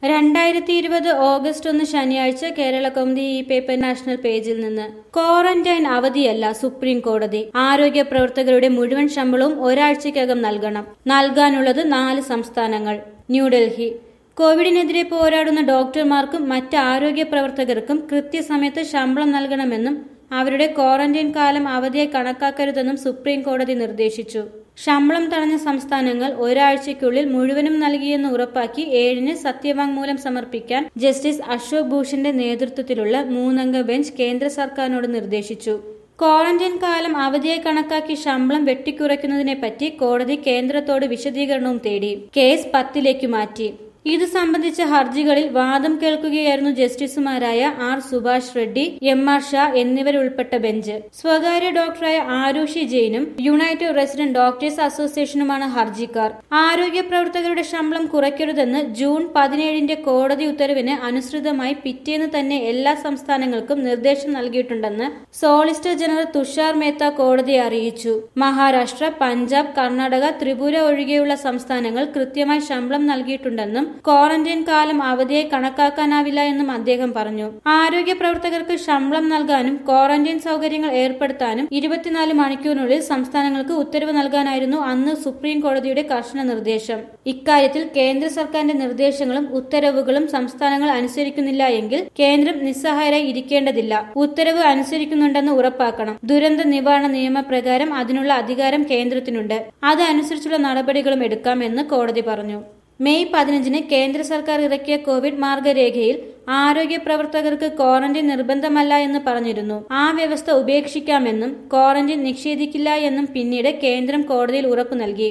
രണ്ടായിരത്തി ഇരുപത് ഓഗസ്റ്റ് ഒന്ന് ശനിയാഴ്ച കേരള കൗമുദി ഈ പേപ്പർ നാഷണൽ പേജിൽ നിന്ന് ക്വാറന്റൈൻ അവധിയല്ല സുപ്രീം കോടതി ആരോഗ്യ പ്രവർത്തകരുടെ മുഴുവൻ ശമ്പളവും ഒരാഴ്ചയ്ക്കകം നൽകണം നൽകാനുള്ളത് നാല് സംസ്ഥാനങ്ങൾ ന്യൂഡൽഹി കോവിഡിനെതിരെ പോരാടുന്ന ഡോക്ടർമാർക്കും മറ്റ് ആരോഗ്യ പ്രവർത്തകർക്കും കൃത്യസമയത്ത് ശമ്പളം നൽകണമെന്നും അവരുടെ ക്വാറന്റൈൻ കാലം അവധിയെ കണക്കാക്കരുതെന്നും സുപ്രീം കോടതി നിർദ്ദേശിച്ചു ശമ്പളം തടഞ്ഞ സംസ്ഥാനങ്ങൾ ഒരാഴ്ചയ്ക്കുള്ളിൽ മുഴുവനും നൽകിയെന്ന് ഉറപ്പാക്കി ഏഴിന് സത്യവാങ്മൂലം സമർപ്പിക്കാൻ ജസ്റ്റിസ് അശോക് ഭൂഷന്റെ നേതൃത്വത്തിലുള്ള മൂന്നംഗ ബെഞ്ച് കേന്ദ്ര സർക്കാരിനോട് നിർദ്ദേശിച്ചു ക്വാറന്റൈൻ കാലം അവധിയെ കണക്കാക്കി ശമ്പളം വെട്ടിക്കുറയ്ക്കുന്നതിനെപ്പറ്റി കോടതി കേന്ദ്രത്തോട് വിശദീകരണവും തേടി കേസ് പത്തിലേക്ക് മാറ്റി ഇത് സംബന്ധിച്ച ഹർജികളിൽ വാദം കേൾക്കുകയായിരുന്നു ജസ്റ്റിസുമാരായ R Subhash Reddy M R Shah എന്നിവരുൾപ്പെട്ട ബെഞ്ച് സ്വകാര്യ ഡോക്ടറായ ആരുഷി ജെയിനും യുണൈറ്റഡ് റെസിഡന്റ് ഡോക്ടേഴ്സ് അസോസിയേഷനുമാണ് ഹർജിക്കാർ ആരോഗ്യ പ്രവർത്തകരുടെ ശമ്പളം കുറയ്ക്കരുതെന്ന് ജൂൺ പതിനേഴിന്റെ കോടതി ഉത്തരവിന് അനുസൃതമായി പിറ്റേന്ന് തന്നെ എല്ലാ സംസ്ഥാനങ്ങൾക്കും നിർദ്ദേശം നൽകിയിട്ടുണ്ടെന്ന് സോളിസിറ്റർ ജനറൽ തുഷാർ മേത്ത കോടതിയെ അറിയിച്ചു മഹാരാഷ്ട്ര പഞ്ചാബ് കർണാടക ത്രിപുര ഒഴികെയുള്ള സംസ്ഥാനങ്ങൾ കൃത്യമായി ശമ്പളം നൽകിയിട്ടുണ്ടെന്നും ക്വാറന്റൈൻ കാലം അവധിയെ കണക്കാക്കാനാവില്ല എന്നും അദ്ദേഹം പറഞ്ഞു ആരോഗ്യ പ്രവർത്തകർക്ക് ശമ്പളം നൽകാനും ക്വാറന്റൈൻ സൗകര്യങ്ങൾ ഏർപ്പെടുത്താനും ഇരുപത്തിനാല് മണിക്കൂറിനുള്ളിൽ സംസ്ഥാനങ്ങൾക്ക് ഉത്തരവ് നൽകാനായിരുന്നു അന്ന് സുപ്രീം കോടതിയുടെ കർശന നിർദ്ദേശം ഇക്കാര്യത്തിൽ കേന്ദ്ര സർക്കാരിന്റെ നിർദ്ദേശങ്ങളും ഉത്തരവുകളും സംസ്ഥാനങ്ങൾ അനുസരിക്കുന്നില്ല എങ്കിൽ കേന്ദ്രം നിസ്സഹായരായി ഇരിക്കേണ്ടതില്ല ഉത്തരവ് അനുസരിക്കുന്നുണ്ടെന്ന് ഉറപ്പാക്കണം ദുരന്ത നിവാരണ നിയമപ്രകാരം അതിനുള്ള അധികാരം കേന്ദ്രത്തിനുണ്ട് അതനുസരിച്ചുള്ള നടപടികളും എടുക്കാമെന്ന് കോടതി പറഞ്ഞു മെയ് പതിനഞ്ചിന് കേന്ദ്ര സർക്കാർ ഇറക്കിയ കോവിഡ് മാർഗരേഖയിൽ ആരോഗ്യ പ്രവർത്തകർക്ക് ക്വാറന്റൈൻ നിർബന്ധമല്ല എന്ന് പറഞ്ഞിരുന്നു ആ വ്യവസ്ഥ ഉപേക്ഷിക്കാമെന്നും ക്വാറന്റൈൻ നിഷേധിക്കില്ല എന്നും പിന്നീട് കേന്ദ്രം കോടതിയിൽ ഉറപ്പു നൽകി